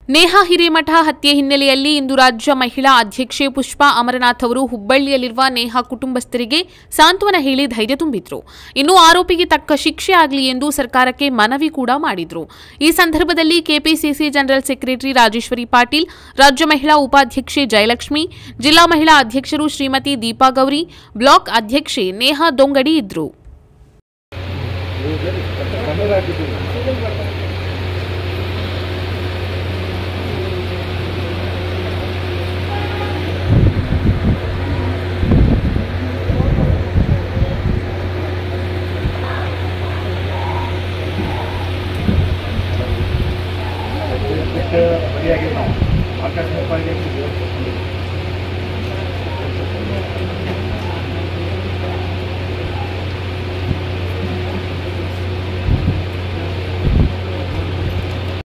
ನೇಹಾ ಹಿರೇಮಠ ಹತ್ಯೆ ಹಿನ್ನೆಲೆಯಲ್ಲಿ ಇಂದು ರಾಜ್ಯ ಮಹಿಳಾ ಅಧ್ಯಕ್ಷೆ ಪುಷ್ಪಾ ಅಮರನಾಥ್ ಅವರು ಹುಬ್ಬಳ್ಳಿಯಲ್ಲಿರುವ ನೇಹಾ ಕುಟುಂಬಸ್ಥರಿಗೆ ಸಾಂತ್ವನ ಹೇಳಿ ಧೈರ್ಯ ತುಂಬಿದ್ರು ಇನ್ನು ಆರೋಪಿಗೆ ತಕ್ಕ ಶಿಕ್ಷೆ ಆಗಲಿ ಎಂದು ಸರ್ಕಾರಕ್ಕೆ ಮನವಿ ಕೂಡ ಮಾಡಿದ್ರು ಈ ಸಂದರ್ಭದಲ್ಲಿ ಕೆಪಿಸಿಸಿ ಜನರಲ್ ಸೆಕ್ರೆಟರಿ ರಾಜೇಶ್ವರಿ ಪಾಟೀಲ್ ರಾಜ್ಯ ಮಹಿಳಾ ಉಪಾಧ್ಯಕ್ಷೆ ಜಯಲಕ್ಷ್ಮಿ ಜಿಲ್ಲಾ ಮಹಿಳಾ ಅಧ್ಯಕ್ಷರು ಶ್ರೀಮತಿ ದೀಪಾ ಗೌರಿ ಬ್ಲಾಕ್ ಅಧ್ಯಕ್ಷೆ ನೇಹಾ ದೊಂಗಡಿ ಇದ್ರು ಬರಿಯಾಗಿ ನಾವು ಆಕಸ್ಮಿಕವಾಗಿ